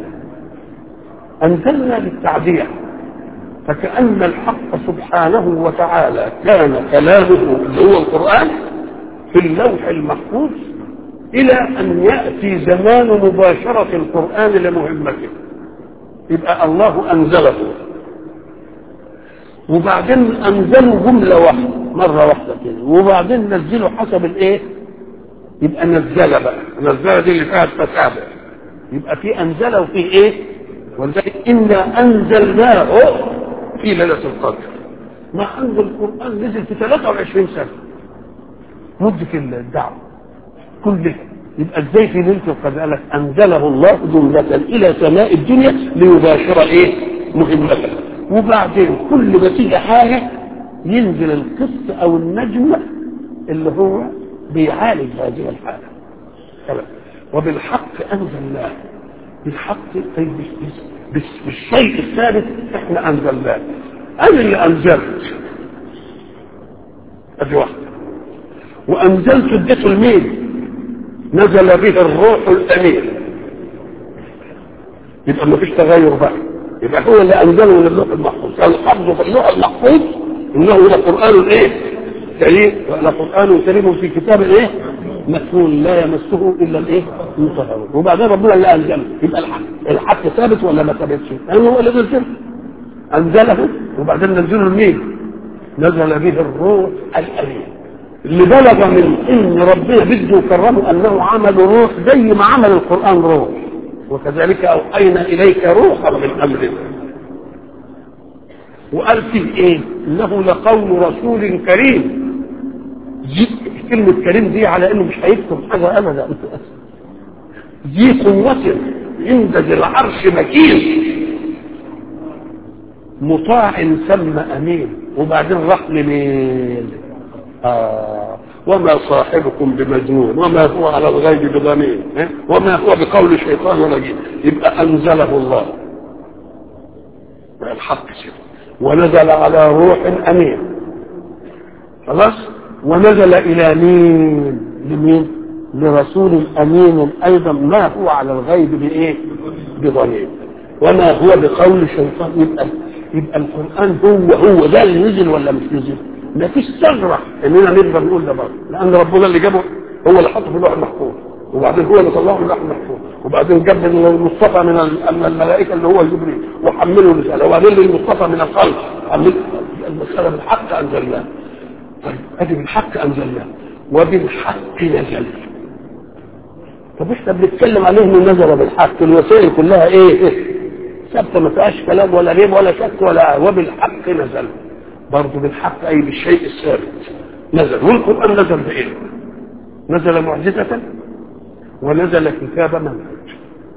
انزلنا بالتعديه فكأن الحق سبحانه وتعالى كان كلامه اللي هو القرآن في اللوح المحفوظ إلى أن يأتي زمان مباشرة القرآن لمهمته يبقى الله أنزله وبعدين أنزلوا جملة واحدة مرة واحدة كده وبعدين نزلوا حسب الإيه؟ يبقى نزل بقى نزل دي اللي فيها التتابع يبقى في أنزله وفي إيه؟ ولذلك إنا أنزلناه في ليلة القدر مع أن القرآن نزل في 23 سنة مدة الدعوة كلها يبقى ازاي في ليلة القدر قال لك أنزله الله جملة إلى سماء الدنيا ليباشر إيه مهمته وبعدين كل ما تيجي حاجة ينزل القسط أو النجم اللي هو بيعالج هذه الحالة وبالحق أنزلناه بالحق طيب بالشيء الثابت احنا انزلناه انا اللي انزلت ادي واحده وانزلت اديته المين نزل به الروح الامين يبقى ما فيش تغير بقى يبقى هو اللي انزله من اللوح المحفوظ كان حفظه في اللوح المحفوظ انه لقران ايه كريم لقران كريم في كتاب ايه مكنون لا يمسه الا الايه المطهرون وبعدين ربنا اللي انزله يبقى الحق الحق ثابت ولا ما ثابتش لانه هو اللي نزله انزله وبعدين نزله لمين نزل به الروح الامين اللي بلغ من ان ربنا بده يكرمه انه عمل روح زي ما عمل القران روح وكذلك اوحينا اليك روحا من امرنا وقال فيه ايه انه لقول رسول كريم كلمة كريم دي على انه مش هيكتب حاجة ابدا ذي قوة عند ذي العرش مكين مطاع ثم امين وبعدين راح لمين آه وما صاحبكم بمجنون وما هو على الغيب بضنين وما هو بقول شيطان ولا جيد يبقى انزله الله الحق كده ونزل على روح امين خلاص ونزل الى مين لمين لرسول امين ايضا ما هو على الغيب بايه بضنين وما هو بقول شيطان يبقى يبقى القران هو هو ده اللي نزل ولا مش نزل ما فيش ثغره اننا نقدر نقول ده برضه لان ربنا اللي جابه هو اللي حطه في اللوح المحفوظ وبعدين هو اللي طلعه من اللوح المحفوظ وبعدين جاب المصطفى من الملائكه اللي هو جبريل وحمله الرساله وبعدين للمصطفى من الخلق حمل المساله بالحق انزلناه طيب ادي بالحق انزلناه وبالحق نزل طب احنا بنتكلم عليه انه نزل بالحق الوسائل كلها ايه, إيه؟ ثابته ما فيهاش كلام ولا ريب ولا شك ولا وبالحق نزل برضه بالحق اي بالشيء الثابت نزل والقران نزل بايه؟ نزل معجزه ونزل كتاب منهج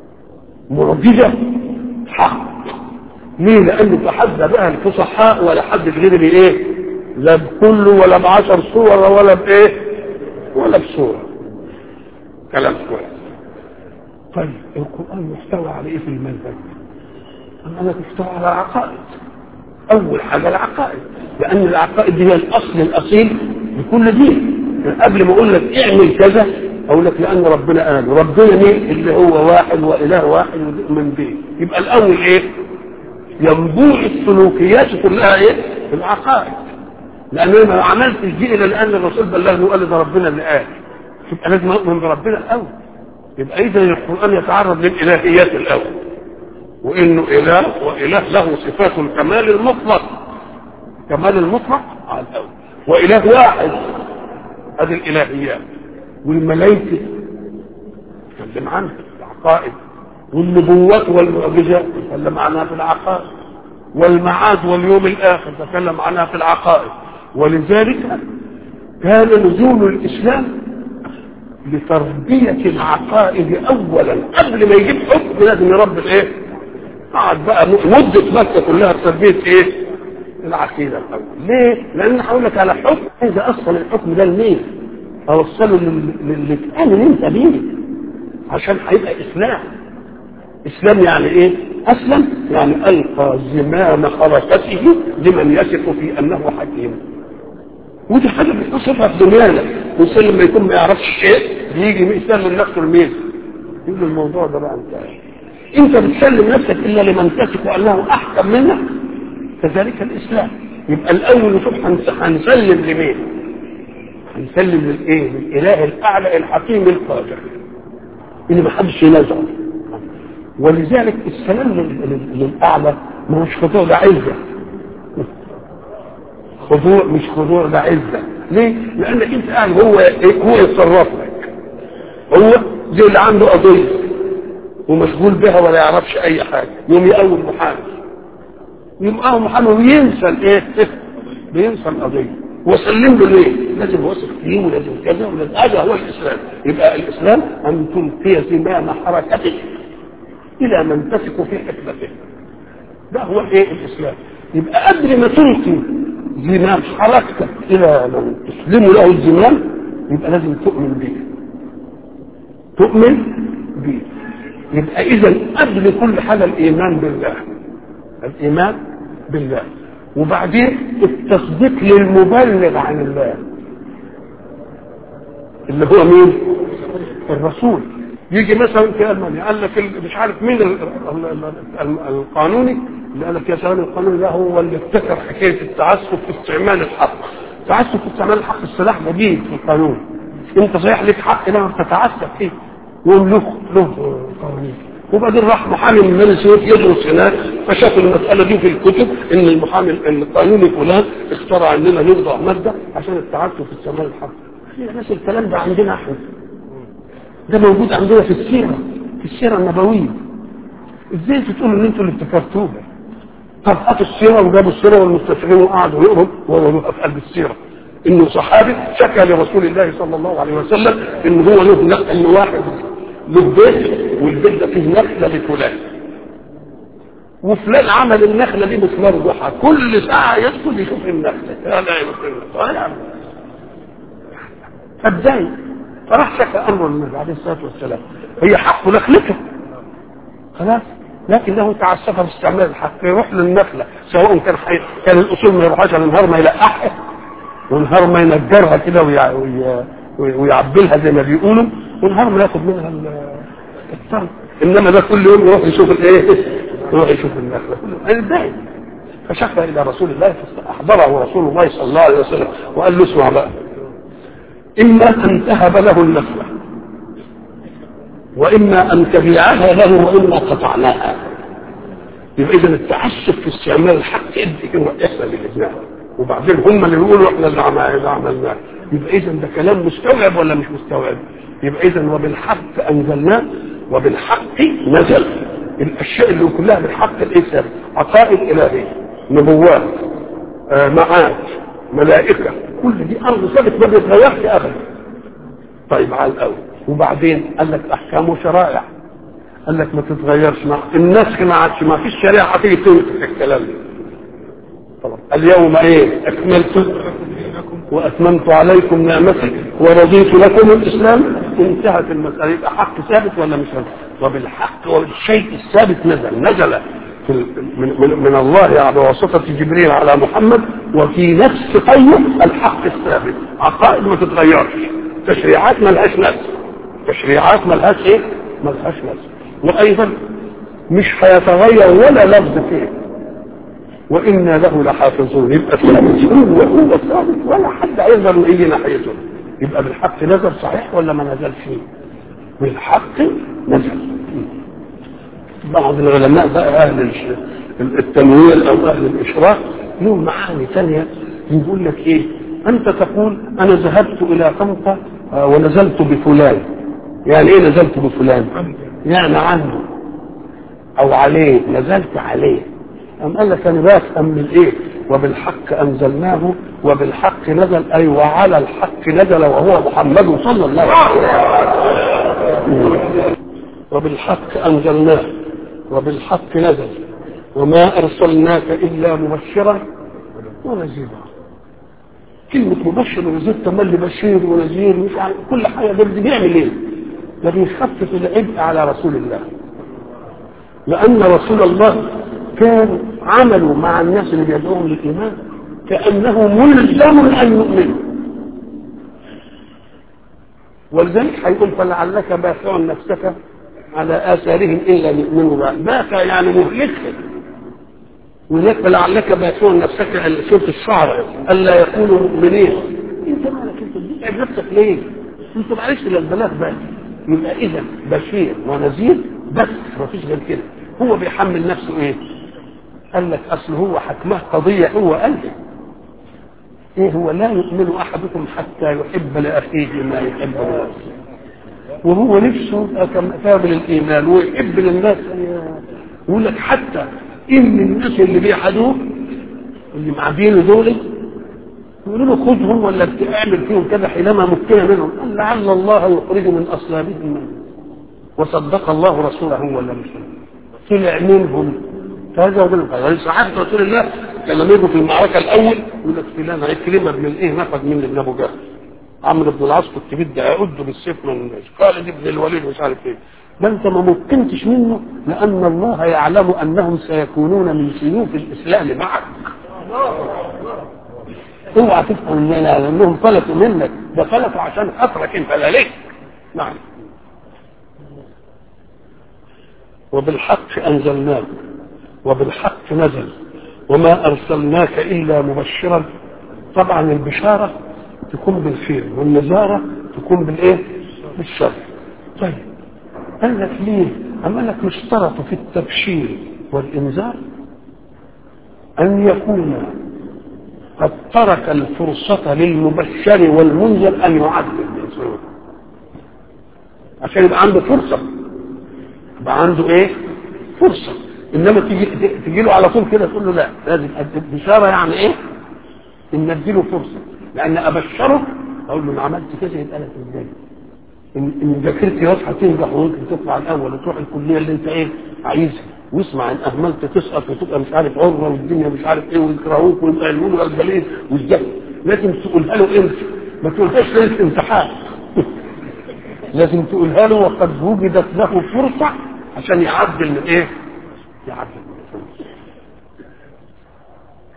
معجزه حق ليه؟ لانه تحدى بها الفصحاء ولا حد غير بايه؟ لا بكله ولا بعشر صور ولا بايه؟ ولا بصوره كلام كويس طيب القران يحتوي على ايه في المنهج؟ أنا تحتوي على عقائد أول حاجة العقائد لأن العقائد دي هي الأصل الأصيل لكل دين قبل ما أقول لك اعمل كذا أقول لك لأن ربنا قال ربنا مين اللي هو واحد وإله واحد ومن به يبقى الأول إيه؟ ينبوع السلوكيات كلها إيه؟ العقائد لأن أنا ما عملتش دي إلا لأن الرسول بلغني وقال لي ده ربنا اللي قال يبقى لازم أؤمن بربنا الأول يبقى إذا القرآن يتعرض للإلهيات الأول وانه اله واله له صفات الكمال المطلق كمال المطلق على الاول واله واحد هذه الالهيات والملائكه تكلم عنها العقائد والنبوات والمعجزات تكلم عنها في العقائد والمعاد واليوم الاخر تكلم عنها في العقائد ولذلك كان نزول الاسلام لتربيه العقائد اولا قبل ما يجيب حكم لازم يربي الايه؟ قعد بقى مدة مكة كلها تربية ايه؟ العقيدة الأول ليه؟ لأن هقول لك على حكم إذا أصل الحكم ده لمين؟ أوصله للي تآمن أنت بيه عشان هيبقى إسلام إسلام يعني إيه؟ أسلم يعني ألقى زمام حركته لمن يثق في أنه حكيم ودي حاجة بتصفها في دنيانا الإنسان لما يكون ما يعرفش شيء بيجي يسلم نفسه لمين؟ يقول الموضوع ده بقى انتهى انت بتسلم نفسك الا لمن تثق انه احكم منك كذلك الاسلام يبقى الاول نشوف هنسلم لمين هنسلم للايه للاله الاعلى الحكيم القادر اللي ما حدش ينازعه ولذلك السلام للاعلى ما هوش خضوع ده عزه خضوع مش خضوع ده عزه ليه؟ لانك انت قاعد هو هو يتصرف لك هو زي اللي عنده قضيه ومشغول بها ولا يعرفش اي حاجه يوم يقوم محامي يوم يقوم محامي وينسى الايه بينسى القضيه وسلم له ليه لازم واثق فيه ولازم كذا ولازم هذا هو الاسلام يبقى الاسلام ان تلقي زمام حركتك الى من تثق في حكمته ده هو ايه الاسلام يبقى قبل ما تلقي زمام حركتك الى من تسلم له الزمام يبقى لازم تؤمن به تؤمن به يبقى اذا قبل كل حاجه الايمان بالله الايمان بالله وبعدين التصديق للمبلغ عن الله اللي هو مين الرسول يجي مثلا في المانيا قال لك مش عارف مين القانوني اللي قال لك يا سلام القانوني ده هو اللي ابتكر حكايه التعسف في استعمال الحق التعسف في استعمال الحق السلاح جديد في القانون انت صحيح لك حق لما بتتعسف فيه يقوم له له قوانين وبعدين راح محامي من بني سويف يدرس هناك فشاف المساله دي في الكتب ان المحامي القانوني فلان اخترع اننا نوضع ماده عشان التعسف في استعمال الحق يا ناس الكلام ده عندنا احنا ده موجود عندنا في السيره في السيره النبويه ازاي تقولوا ان انتوا اللي ابتكرتوها طب هاتوا السيره وجابوا السيره والمستشرقين وقعدوا يقروا وهو في قلب السيره انه صحابي شكى لرسول الله صلى الله عليه وسلم ان هو له نقل ان واحد له بيت والبيت ده فيه نخله لفلان وفلان عمل النخله دي مسمار ضحى كل ساعه يدخل يشوف النخله لا لا يا فازاي فراح شكى امر النبي عليه الصلاه والسلام هي حق نخلته خلاص لكنه تعسف في استعمال الحق يروح للنخله سواء كان حي... كان الاصول ما يروحهاش على النهار ما يلقحها ونهار ما ينجرها كده ويع... وي... ويعبلها زي ما بيقولوا ونهار ما ياخد منها الثمر انما ده كل يوم يروح يشوف الايه يروح يشوف النخله ازاي فشكى الى رسول الله فاحضره رسول الله صلى الله عليه وسلم وقال له اسمع بقى اما ان تهب له النخله واما ان تبيعها له واما قطعناها يبقى اذا التعسف في استعمال الحق يدي كده احنا بالاجماع وبعدين هم اللي بيقولوا احنا اللي عملناه يبقى اذا ده كلام مستوعب ولا مش مستوعب يبقى اذا وبالحق انزلناه وبالحق نزل الاشياء اللي كلها بالحق الايه عقائد الهيه نبوات آه معاد ملائكه كل دي امر ثابت ما بيتغيرش ابدا طيب على الاول وبعدين قال لك احكام وشرائع قال لك ما تتغيرش مع النسخ ما عادش ما فيش شريعه تيجي تنسخ الكلام ده طبعا اليوم ايه اكملت واتممت عليكم نعمتي ورضيت لكم الاسلام انتهت المساله يبقى حق ثابت ولا مش ثابت وبالحق والشيء الثابت نزل نزل في من, من, من الله يعني بواسطة جبريل على محمد وفي نفس قيم الحق الثابت عقائد ما تتغيرش تشريعات ما لهاش نفس تشريعات ما لهاش ايه ما لهاش نفس وايضا مش هيتغير ولا لفظ فيه وإنا له لحافظون يبقى ثابت هو هو ثابت ولا حد هيقدر يجي ناحيته يبقى بالحق نزل صحيح ولا ما نزلش بالحق نزل بعض العلماء بقى أهل التنوير أو أهل الإشراق لهم معاني ثانية يقول لك إيه أنت تقول أنا ذهبت إلى طنطا ونزلت بفلان يعني إيه نزلت بفلان يعني عنه أو عليه نزلت عليه أم قال لك أنا بفهم من إيه وبالحق أنزلناه وبالحق نزل أي وعلى الحق نزل وهو محمد صلى الله عليه وسلم وبالحق أنزلناه وبالحق نزل وما أرسلناك إلا مبشرا ونذيرا كلمة مبشر ونذير تملي بشير ونذير مش عارف كل حاجة ده بيعمل إيه؟ ده بيخفف العبء على رسول الله لأن رسول الله كان عملوا مع الناس اللي بيدعوهم للإيمان كأنه ملزم أن يؤمنوا ولذلك هيقول فلعلك باخع نفسك على آثارهم إن لم يؤمنوا بها باخع يعني مهلكهم وهناك فلعلك باخع نفسك على سورة الشعر ألا يكونوا مؤمنين أنت مالك أنت بتتعب نفسك ليه؟ أنت معلش إلا البلاغ بس يبقى إذا بشير ونذير بس مفيش غير كده هو بيحمل نفسه إيه؟ قال لك اصل هو حكمه قضيه هو قال لي ايه هو لا يؤمن احدكم حتى يحب لاخيه ما يحب لنفسه وهو نفسه كامل الايمان ويحب للناس يقول لك حتى ان الناس اللي بيحدوه اللي معادين دول يقولوا له خذهم ولا اعمل فيهم كذا حينما مكن منهم قال لعل الله يخرج من اصلابهم من وصدق الله رسوله ولا مش طلع منهم هذا هو القدر صحابة رسول الله كان لما يجوا في المعركة الأول يقول لك فلان عكرمة بن الإيه نفذ من ابن أبو جهل عمرو بن العاص كنت بدي أعده بالسيف من الناس خالد بن الوليد مش عارف إيه ده أنت ما مكنتش منه لأن الله يعلم أنهم سيكونون من سيوف الإسلام معك اوعى تفهم ان لانهم فلتوا منك ده فلتوا عشان خاطرك انت لا ليك نعم وبالحق انزلناه وبالحق نزل وما أرسلناك إلا مبشرا طبعا البشارة تكون بالخير والنزارة تكون بالإيه بالشر طيب قال لك ليه أما لك اشترطوا في التبشير والإنذار أن يكون قد ترك الفرصة للمبشر والمنذر أن يعدل عشان يبقى عنده فرصة يبقى عنده إيه فرصة انما تيجي تجي له على طول كده تقول له لا لازم بشاره يعني ايه؟ ان اديله فرصه لان ابشره اقول له ما عملت كده يبقى لك ازاي؟ ان ان ذاكرتي واضحه تنجح وممكن تطلع الاول وتروح الكليه اللي انت ايه عايزها واسمع ان اهملت تسقط وتبقى مش عارف عره والدنيا مش عارف ايه ويكرهوك ويبقى يلمون غلبانين وازاي لازم تقولها له انت ما تقولهاش ليله امتحان لازم تقولها له وقد وجدت له فرصه عشان يعدل من ايه؟ يعدل من الفلوس